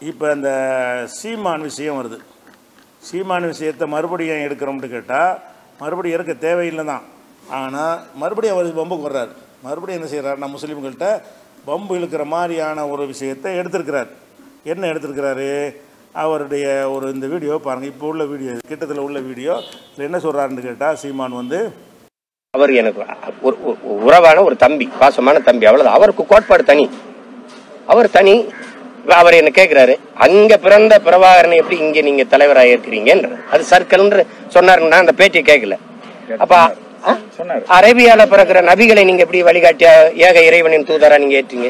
இப்போ இந்த சீமான் விஷயம் வருது சீமான் விஷயத்தை மறுபடியும் எடுக்கிறோம்னு கேட்டால் மறுபடியும் எடுக்க தேவையில்லை தான் ஆனால் மறுபடியும் அவர் பம்புக்கு வர்றார் மறுபடியும் என்ன செய்கிறாருன்னா முஸ்லீம்கள்கிட்ட பம்பு இழுக்கிற மாதிரியான ஒரு விஷயத்தை எடுத்திருக்கிறார் என்ன எடுத்திருக்கிறாரு அவருடைய ஒரு இந்த வீடியோ பாருங்கள் இப்போ உள்ள வீடியோ கிட்டத்தில் உள்ள வீடியோ இதில் என்ன சொல்கிறாருன்னு கேட்டால் சீமான் வந்து அவர் எனக்கு ஒரு ஒரு- ஒரு உறவான ஒரு தம்பி பாசமான தம்பி அவ்வளவுதான் அவருக்கு கோட்பாடு தனி அவர் தனி அவர் என்ன கேக்குறாரு அங்க பிறந்த பிரபாகரனை எப்படி இங்க நீங்க தலைவராக இருக்கிறீங்கன்ற அது சர்க்கிள்ன்ற சொன்னாருன்னா அந்த பேட்டியை கேட்கல அப்ப ஆ? அரேபியால பிறக்கிற நபிகளை நீங்க எப்படி வழிகாட்டியா ஏக இறைவனின் தூதரா நீங்க ஏற்றீங்க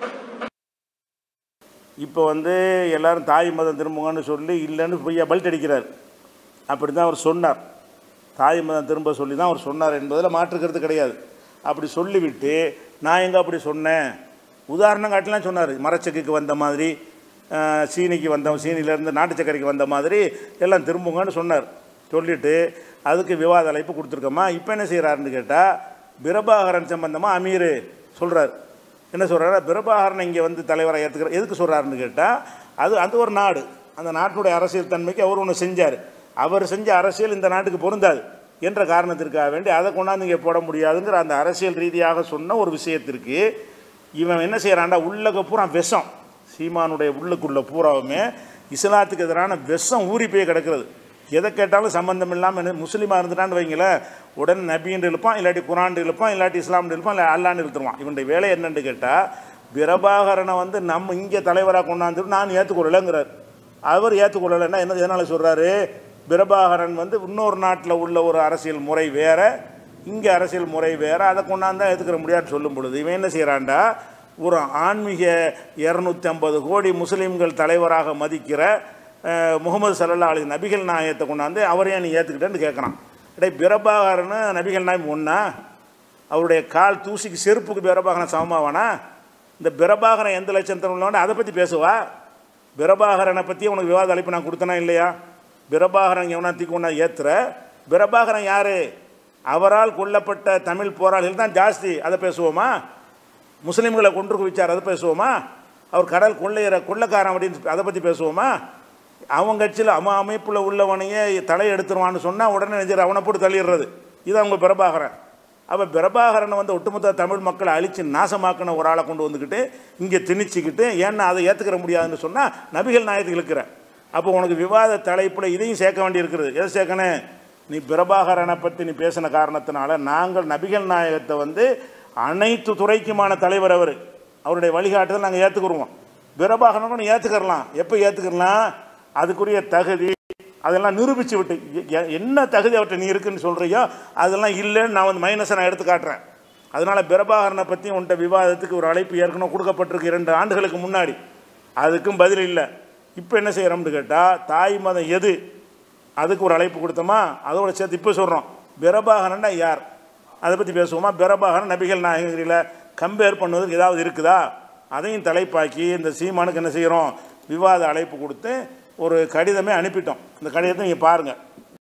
இப்போ வந்து எல்லாரும் தாய் மதம் திரும்புங்கன்னு சொல்லி இல்லைன்னு பொய்யா பல்ட் அடிக்கிறார் அப்படி தான் அவர் சொன்னார் தாய் மதம் திரும்ப சொல்லி தான் அவர் சொன்னார் என்பதில் மாற்றுக்கிறது கிடையாது அப்படி சொல்லிவிட்டு நான் எங்கே அப்படி சொன்னேன் உதாரணம் காட்டலாம் சொன்னார் மரச்செக்குக்கு வந்த மாதிரி அஹ், சீனிக்கு வந்த சீனிலேருந்து நாட்டு சர்க்கரைக்கு வந்த மாதிரி எல்லாம் திரும்புங்கன்னு சொன்னார் சொல்லிவிட்டு அதுக்கு விவாத அழைப்பு கொடுத்துருக்கோமா இப்போ என்ன செய்கிறாருன்னு கேட்டால் பிரபாகரன் சம்பந்தமாக அமீர் சொல்கிறார் என்ன சொல்கிறாரு பிரபாகரன் இங்கே வந்து தலைவரை ஏற்றுக்கிற எதுக்கு சொல்கிறாருன்னு கேட்டால் அது அது ஒரு நாடு அந்த நாட்டுடைய அரசியல் தன்மைக்கு அவர் ஒன்று செஞ்சார் அவர் செஞ்ச அரசியல் இந்த நாட்டுக்கு பொருந்தாது என்ற காரணத்திற்காக வேண்டி அதை கொண்டாந்து இங்கே போட முடியாதுங்கிற அந்த அரசியல் ரீதியாக சொன்ன ஒரு விஷயத்திற்கு இவன் என்ன செய்கிறான்டா உள்ளக பூரா விஷம் சீமானுடைய உள்ளுக்குள்ள பூராவுமே இஸ்லாத்துக்கு எதிரான விஷம் ஊறி போய் கிடக்கிறது எதை கேட்டாலும் சம்பந்தம் இல்லாமல் முஸ்லீமாக இருந்துட்டான்னு வைங்களேன் உடனே நபின்னு இழுப்பான் இல்லாட்டி குரான் இழுப்பான் இல்லாட்டி இஸ்லாம்னு இழுப்பான் இல்லை அல்லான்னு இழுத்துருவான் இவனுடைய வேலை என்னன்னு கேட்டால் பிரபாகரனை வந்து நம்ம இங்கே தலைவராக கொண்டாந்து நான் ஏற்றுக்கொள்ளலைங்கிறார் அவர் ஏற்றுக்கொள்ளலைன்னா என்ன எதனால் சொல்கிறாரு பிரபாகரன் வந்து இன்னொரு நாட்டில் உள்ள ஒரு அரசியல் முறை வேற இங்கே அரசியல் முறை வேற அதை கொண்டாந்தா ஏற்றுக்கிற முடியாதுன்னு சொல்லும் பொழுது இவன் என்ன செய்கிறான்டா ஒரு ஆன்மீக இரநூத்தி ஐம்பது கோடி முஸ்லீம்கள் தலைவராக மதிக்கிற அஹ், முகமது சல்லல்லா அலி நபிகள் நாயகத்தை கொண்டாந்து அவரையே நீ ஏற்றுக்கிட்டேன்னு கேட்குறான் டே பிரபாகரன் நபிகள் நாயம் ஒன்றா அவருடைய கால் தூசிக்கு செருப்புக்கு பிரபாகரன் சமமாவானா இந்த பிரபாகரன் எந்த லட்சத்தில் உள்ளவன அதை பற்றி பேசுவா பிரபாகரனை பற்றி உனக்கு விவாத அழைப்பு நான் கொடுத்தனா இல்லையா பிரபாகரன் எவனா தூக்கி ஒன்றா ஏற்றுற பிரபாகரன் யார் அவரால் கொல்லப்பட்ட தமிழ் போராளிகள் தான் ஜாஸ்தி அதை பேசுவோமா முஸ்லீம்களை கொன்று குவிச்சார் அதை பேசுவோமா அவர் கடல் கொள்ளையிற கொள்ளைக்காரன் அப்படின்னு அதை பற்றி பேசுவோமா அவன் கட்சியில் அவன் அமைப்பில் உள்ளவனையே தலை எடுத்துருவான்னு சொன்னால் உடனே நெஞ்சர் அவனை போட்டு தள்ளிடுறது இது அவங்க பிரபாகரன் அப்போ பிரபாகரனை வந்து ஒட்டுமொத்த தமிழ் மக்களை அழித்து நாசமாக்கின ஒரு ஆளை கொண்டு வந்துக்கிட்டு இங்கே திணிச்சிக்கிட்டு ஏன்னா அதை ஏற்றுக்கிற முடியாதுன்னு சொன்னால் நபிகள் நாயத்துக்கு இழுக்கிற அப்போ உனக்கு விவாத தலைப்பில் இதையும் சேர்க்க வேண்டியிருக்கிறது எதை சேர்க்கணும் நீ பிரபாகரனை பற்றி நீ பேசின காரணத்தினால நாங்கள் நபிகள் நாயகத்தை வந்து அனைத்து துறைக்குமான தலைவர் அவர் அவருடைய வழிகாட்டுதல் நாங்கள் ஏற்றுக்குருவோம் பிரபாகரனும் நீ ஏற்றுக்கிறலாம் எப்போ ஏற்றுக்கிறலாம் அதுக்குரிய தகுதி அதெல்லாம் நிரூபித்து விட்டு எ- எ- என்ன தகுதி அவர்கிட்ட நீ இருக்குன்னு சொல்கிறியோ அதெல்லாம் இல்லைன்னு நான் வந்து மைனஸை நான் எடுத்து காட்டுறேன் அதனால் பிரபாகரனை பற்றி உன்ட்ட விவாதத்துக்கு ஒரு அழைப்பு ஏற்கனவே கொடுக்கப்பட்டிருக்கு இரண்டு ஆண்டுகளுக்கு முன்னாடி அதுக்கும் பதில் இல்லை இப்போ என்ன செய்கிறோம்னு கேட்டால் தாய் மதம் எது அதுக்கு ஒரு அழைப்பு கொடுத்தோமா அதோட சேர்த்து இப்போ சொல்கிறோம் பிரபாகரன்னா யார் அதை பற்றி பேசுவோமா பிரபாகரன் நபிகள் நாயகங்களில் கம்பேர் பண்ணுவதற்கு ஏதாவது இருக்குதா அதையும் தலைப்பாக்கி இந்த சீமானுக்கு என்ன செய்கிறோம் விவாத அழைப்பு கொடுத்து ஒரு கடிதமே அனுப்பிட்டோம் இந்த கடிதத்தை நீங்கள் பாருங்கள்